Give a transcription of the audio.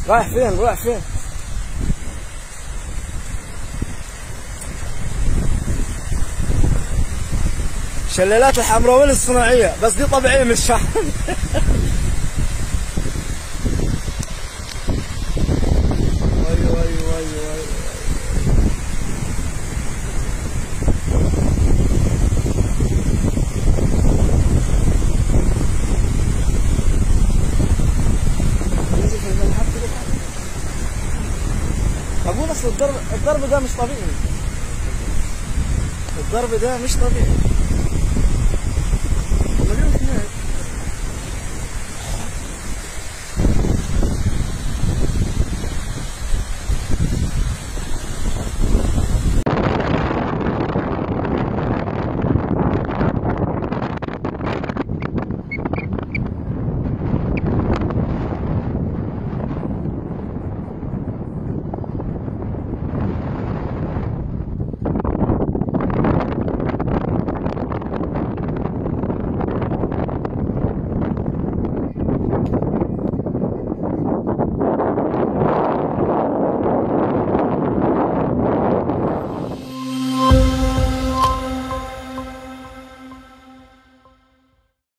رايح فين رايح فين شلالات الحمراوين الصناعية بس دي طبيعية من الشحن وي وي وي وي ننزل في الملحق كده أقول أصل الضرب الضرب ده مش طبيعي الضرب ده مش طبيعي